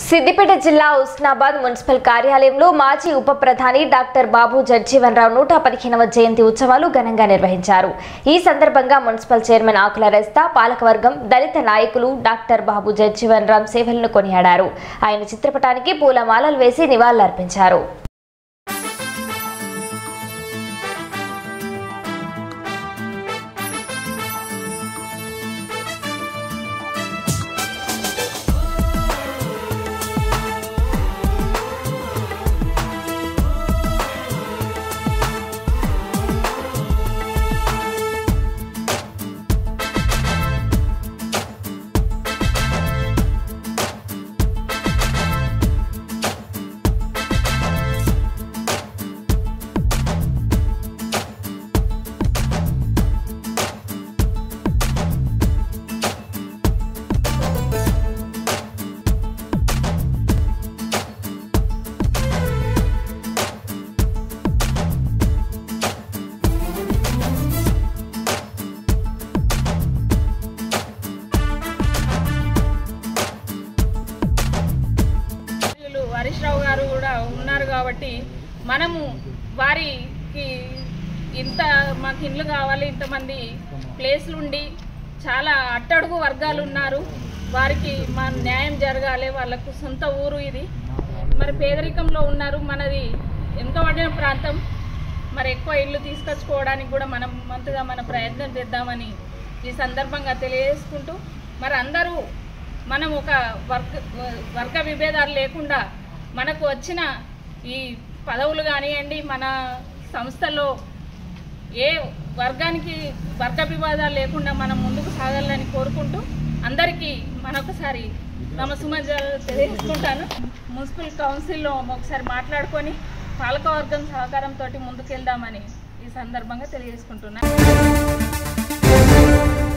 సిద్దిపేట జిల్లా ఉస్నాబాద్ మున్సిపల్ కార్యాలయంలో మాజీ ఉప ప్రధాని డాక్టర్ బాబు జగ్జీవన్ రావు నూట పదిహేనవ జయంతి ఉత్సవాలు ఘనంగా నిర్వహించారు ఈ సందర్భంగా మున్సిపల్ చైర్మన్ ఆకుల రెస్తా పాలకవర్గం దళిత నాయకులు డాక్టర్ బాబు జగ్జీవన్ రామ్ సేవలను కొనియాడారు ఆయన చిత్రపటానికి పూలమాలలు వేసి నివాళులర్పించారు వీళ్ళు హరీష్ రావు గారు కూడా ఉన్నారు కాబట్టి మనము వారికి ఇంత మాకు ఇండ్లు కావాలి ఇంతమంది ప్లేస్లు ఉండి చాలా అట్టడుగు వర్గాలు ఉన్నారు వారికి మా న్యాయం జరగాలి వాళ్ళకు సొంత ఊరు ఇది మరి పేదరికంలో ఉన్నారు మనది వెనుకబడిన ప్రాంతం మరి ఎక్కువ ఇల్లు తీసుకొచ్చుకోవడానికి కూడా మనం మంతుగా మన ప్రయత్నం చేద్దామని ఈ సందర్భంగా తెలియజేసుకుంటూ మరి అందరూ మనం ఒక వర్గ వర్గ విభేదాలు లేకుండా మనకు వచ్చిన ఈ పదవులు కానివ్వండి మన సంస్థలో ఏ వర్గానికి వర్గ వివాదాలు లేకుండా మనం ముందుకు సాగాలని కోరుకుంటూ అందరికీ మనొకసారి నమసుమంజలు తెలియజేసుకుంటాను మున్సిపల్ కౌన్సిల్లో ఒకసారి మాట్లాడుకొని పాలకవర్గం సహకారంతో ముందుకెళ్దామని ఈ సందర్భంగా తెలియజేసుకుంటున్నాను